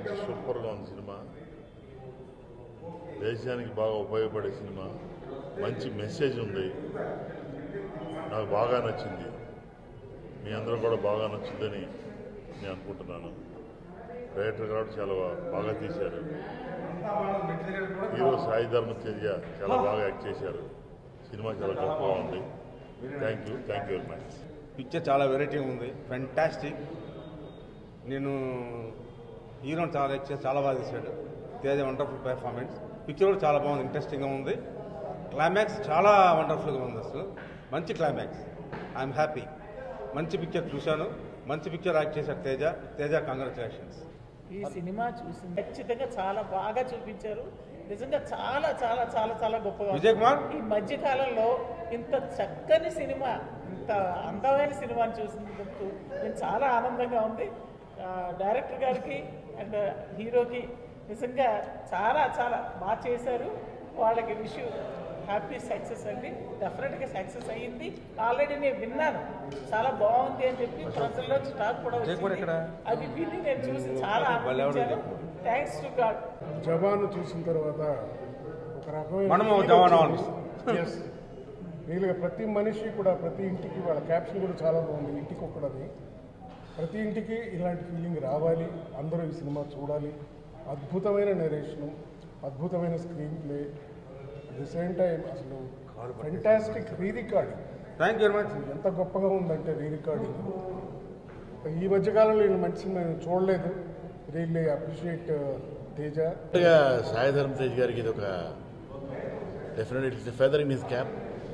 సూపర్గా ఉంది సినిమా దేశానికి బాగా ఉపయోగపడే సినిమా మంచి మెసేజ్ ఉంది నాకు బాగా నచ్చింది మీ అందరూ కూడా బాగా నచ్చుద్దని నేను అనుకుంటున్నాను డైరెక్టర్ గారు చాలా బాగా తీశారు హీరో సాయి ధర్మ తేజ చాలా బాగా యాక్ట్ చేశారు సినిమా చాలా గొప్పగా ఉంది thank you thank you very much picture చాలా వెరైటీ ఉంది ఫెంటాస్టిక్ నేను హీరోని చాలా లైక్ చేసి చాలా బాగా తీశాడు తేజ వండర్ఫుల్ పెర్ఫార్మెన్స్ పిక్చర్ కూడా చాలా బాగుంది ఇంట్రెస్టింగ్గా ఉంది క్లైమాక్స్ చాలా వండర్ఫుల్గా ఉంది అసలు మంచి క్లైమాక్స్ ఐఎమ్ హ్యాపీ మంచి పిక్చర్ చూశాను మంచి పిక్చర్ యాక్ట్ చేశాడు తేజ తేజ కంగ్రాచులేషన్స్ ఈ సినిమా చూసి ఖచ్చితంగా చాలా బాగా చూపించారు నిజంగా చాలా చాలా చాలా చాలా గొప్పగా ఉంది. విజయ్ కుమార్? ఈ మధ్య కాలంలో ఇంత చక్కని సినిమా ఇంత అందమైన సినిమాని చూసినందుకు నేను చాలా ఆనందంగా ఉంది ఆ, డైరెక్టర్ గారికి అండ్ హీరోకి నిజంగా చాలా చాలా బాగా చేశారు వాళ్ళకి విష్ హ్యాపీ సక్సెస్ అండి డెఫినెట్గా సక్సెస్ అయ్యింది ఆల్రెడీ నేను విన్నాను చాలా బాగుంది అని చెప్పి ప్రజల్లో స్టాక్ కూడా విజయ్ కుమార్ వచ్చింది ఎక్కడ? అది విని నేను చూసి చాలా వాళ్ళు ఎవరు ఆనందించాను థ్యాంక్స్ టు గాడ్ జవాన్ చూసిన తర్వాత ఒక రకమైన మనము feel జవాన్ వచ్చింది. Yes. రియల్గా ప్రతి మనిషి కూడా ప్రతి ఇంటికి వాళ్ళ క్యాప్షన్ కూడా చాలా బాగుంది ఇంటికి ఒక్కడది ప్రతి ఇంటికి ఇలాంటి ఫీలింగ్ రావాలి అందరూ ఈ సినిమా చూడాలి అద్భుతమైన నెరేషను అద్భుతమైన screen play at the same time అసలు fantastic re recording thank you very much ఎంత గొప్పగా ఉందంటే రీ రికార్డింగ్ ఈ మధ్యకాలంలో నేను మంచి సినిమా నేను చూడలేదు రియల్లీ అప్రిషియేట్ తేజ డైరెక్ట్గా సాయి ధర్మ తేజ్ గారికి ఇది ఒక definite it's feather in his cap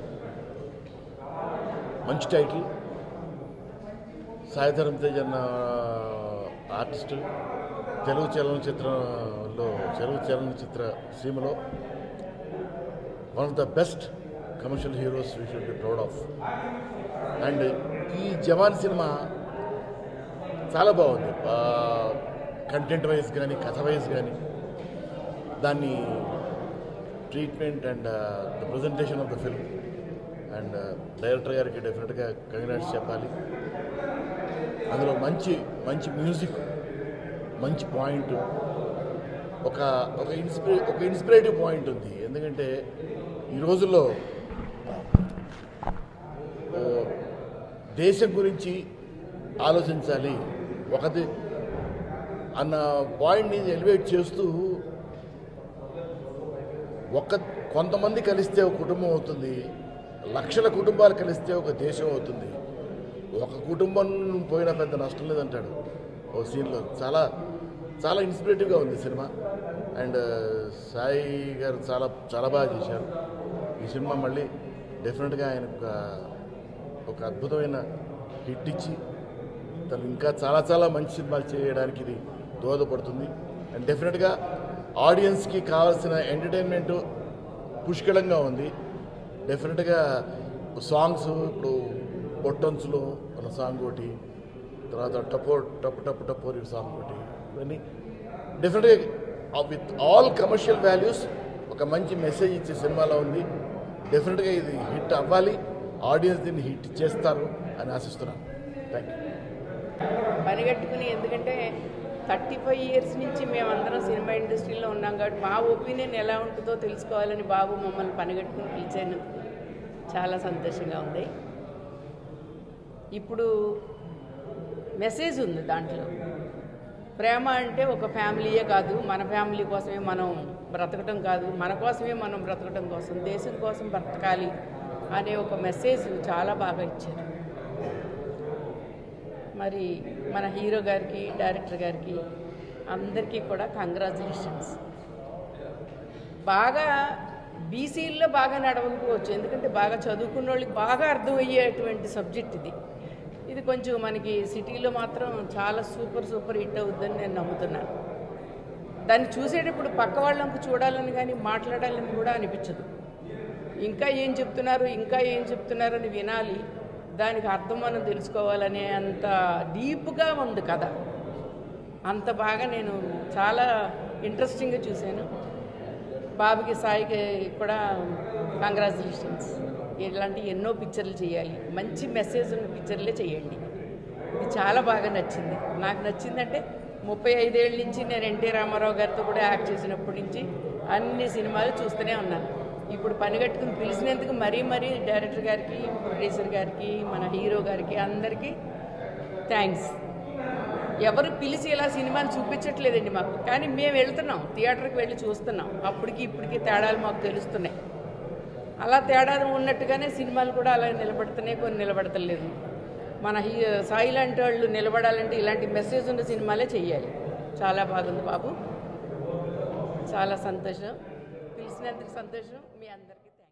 మంచి టైటిల్ సాయి ధర్మ తేజ్ అన్న ఆర్టిస్ట్ తెలుగు చలనచిత్రంలో తెలుగు చలనచిత్ర సీమలో one of the best commercial heroes we should be proud of and ఈ జవాన్ సినిమా చాలా బాగుంది కంటెంట్ వైజ్ కానీ కథ వైజ్ కానీ దాన్ని treatment and the presentation of the film and director గారికి డెఫినెట్గా కంగ్రాట్స్ చెప్పాలి అందులో మంచి మంచి మ్యూజిక్ మంచి పాయింట్ ఒక ఒక ఇన్స్పిరే ఒక ఇన్స్పిరేటివ్ పాయింట్ ఉంది ఎందుకంటే ఈ రోజుల్లో ఓ, దేశం గురించి ఆలోచించాలి ఒకటి అన్న పాయింట్ని ఎలివేట్ చేస్తూ ఒక కొంతమంది కలిస్తే ఒక కుటుంబం అవుతుంది లక్షల కుటుంబాలు కలిస్తే ఒక దేశం అవుతుంది ఒక కుటుంబం పోయినా పెద్ద నష్టం లేదంటాడు ఓ సీన్లో చాలా చాలా ఇన్స్పిరేటివ్గా ఉంది సినిమా అండ్ సాయి గారు చాలా చాలా బాగా చేశారు ఈ సినిమా మళ్ళీ డెఫినెట్గా ఆయన ఒక ఒక అద్భుతమైన హిట్ ఇచ్చి తను ఇంకా చాలా చాలా మంచి సినిమాలు చేయడానికి ఇది దోహదపడుతుంది అండ్ డెఫినెట్గా ఆడియన్స్కి కావాల్సిన ఎంటర్టైన్మెంట్ పుష్కలంగా ఉంది డెఫినెట్గా సాంగ్స్ ఇప్పుడు పొట్టన్స్లో మన సాంగ్ ఒకటి తర్వాత టపో టప్పు టప్పు టపోరి సాంగ్ ఒకటి ఇవన్నీ డెఫినెట్గా విత్ ఆల్ కమర్షియల్ వాల్యూస్ ఒక మంచి మెసేజ్ ఇచ్చే సినిమాలో ఉంది డెఫినెట్గా ఇది హిట్ అవ్వాలి ఆడియన్స్ దీన్ని హిట్ చేస్తారు అని ఆశిస్తున్నాను థ్యాంక్ యూ పనిగట్టుకుని ఎందుకంటే థర్టీ ఫైవ్ ఇయర్స్ నుంచి మేమందరం సినిమా ఇండస్ట్రీలో ఉన్నాం కాబట్టి మా ఒపీనియన్ ఎలా ఉంటుందో తెలుసుకోవాలని బాబు మమ్మల్ని పనిగట్టుకుని పిలిచేందుకు చాలా సంతోషంగా ఉంది ఇప్పుడు మెసేజ్ ఉంది దాంట్లో ప్రేమ అంటే ఒక ఫ్యామిలీయే కాదు మన ఫ్యామిలీ కోసమే మనం బ్రతకటం కాదు మన కోసమే మనం బ్రతకటం కోసం దేశం కోసం బ్రతకాలి అనే ఒక మెసేజ్ చాలా బాగా ఇచ్చారు మరి మన హీరో గారికి డైరెక్టర్ గారికి అందరికీ కూడా కంగ్రాచులేషన్స్ బాగా బీసీల్లో బాగా నడవకపోవచ్చు ఎందుకంటే బాగా చదువుకున్న వాళ్ళకి బాగా అర్థమయ్యేటువంటి సబ్జెక్ట్ ఇది ఇది కొంచెం మనకి సిటీలో మాత్రం చాలా సూపర్ సూపర్ హిట్ అవుద్దని నేను నమ్ముతున్నాను దాన్ని చూసేటప్పుడు పక్క వాళ్ళంకు చూడాలని కానీ మాట్లాడాలని కూడా అనిపించదు ఇంకా ఏం చెప్తున్నారు ఇంకా ఏం చెప్తున్నారు అని వినాలి దానికి అర్థం మనం తెలుసుకోవాలనే అంత డీప్గా ఉంది కథ అంత బాగా నేను చాలా ఇంట్రెస్టింగ్గా చూశాను బాబుకి సాయికి కూడా కంగ్రాచులేషన్స్ ఇలాంటి ఎన్నో పిక్చర్లు చేయాలి మంచి మెసేజ్ ఉన్న పిక్చర్లే చేయండి ఇది చాలా బాగా నచ్చింది నాకు నచ్చిందంటే ముప్పై ఐదేళ్ళ నుంచి నేను ఎన్టీ రామారావు గారితో కూడా యాక్ట్ చేసినప్పటి నుంచి అన్ని సినిమాలు చూస్తూనే ఉన్నాను ఇప్పుడు పని కట్టుకుని పిలిచినందుకు మరీ మరీ డైరెక్టర్ గారికి ప్రొడ్యూసర్ గారికి మన హీరో గారికి అందరికీ థ్యాంక్స్ ఎవరు పిలిచి ఇలా సినిమాని చూపించట్లేదండి మాకు కానీ మేము వెళ్తున్నాం థియేటర్కి వెళ్ళి చూస్తున్నాం అప్పటికి ఇప్పటికి తేడాలు మాకు తెలుస్తున్నాయి అలా తేడా ఉన్నట్టుగానే సినిమాలు కూడా అలా నిలబడుతున్నాయి కొన్ని నిలబడతలేదు మన హీ సాయి లాంటి వాళ్ళు నిలబడాలంటే ఇలాంటి మెసేజ్ ఉన్న సినిమాలే చెయ్యాలి చాలా బాగుంది బాబు చాలా సంతోషం పిలిచినందుకు సంతోషం మీ అందరికీ థాంక్స్.